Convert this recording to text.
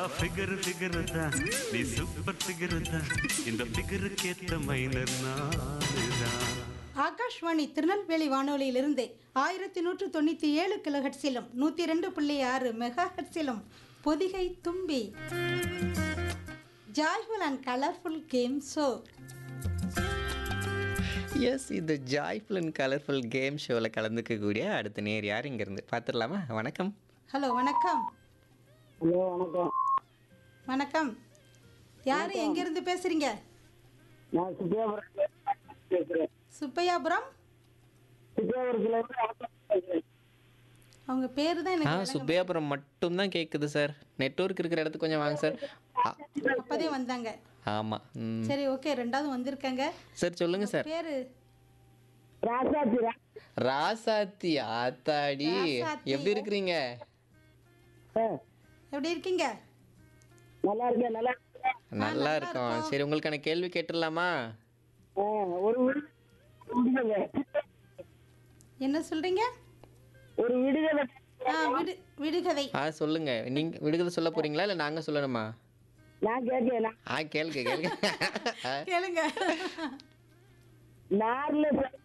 Figure figure தான் நீ super figure தான் இந்த ஃபிகருக்கு ஏத்த மைனர் நானுதான் ஆகாஷ்வாணி திருநெல்வேலி வானொலியிலிருந்து ஆயிரத்தி நூற்று தொண்ணூற்றி ஏழு கிலோஹெட்ஸிலும் நூற்றி ரெண்டு புள்ளி ஆறு மெகா ஹெட்ஸிலும் Podhigai Thumbi joyful and colourful game show yes இந்த ஜாய்ஃபுல் அண்ட் கலர்ஃபுல் கேம் ஷோவில் கலந்துக்கக்கூடிய அடுத்த நேர் யார் இங்கேருந்து பார்த்துடலாமா வணக்கம் ஹலோ வணக்கம் ஹலோ வணக்கம் வணக்கம் யார் எங்கேருந்து பேசுகிறீங்க நான் சுத்தியாபுரத்துல பேசுறேன் சுப்பையாபுரம் சுத்தியாபுரத்துல இருந்து ஆட்டோ பேசுறேன் அவங்க பேர் தான் ஆ எனக்கு விளங்க- சுப்பையாபுரம் மட்டும்தான் கேட்குது சார் நெட்வொர்க் இருக்கிற இடத்துக்கு கொஞ்சம் வாங்க சார் அப்பதே வந்தாங்க ஆமாம் ம் சரி ஓகே ரெண்டாவது வந்திருக்காங்க சார் சொல்லுங்கள் சார் பேர் ராசாத்தி ரா- ராசாத்தி ஆத்தாடி ராசாத்தி. எப்படி இருக்கிறீங்க ஆ, எப்படி இருக்கீங்க நல்லா இருக்கேன் நல்லா இருக்கேன் நல்லா இருக்கோம் சரி உங்களுக்கான கேள்வி கேட்டுடலாமா ஆ, ஒரு விடு- விடுதலை என்ன சொல்கிறீங்க ஒரு விடுதலை ஆ விடு விடுகதை ஆ சொல்லுங்க நீங்க விடுதலை சொல்ல போறீங்களா இல்லை நாங்கள் சொல்லணுமா நான் கேட்கேன் ஆ கேளுங்க கேளுங்க கேளுங்க நார்ல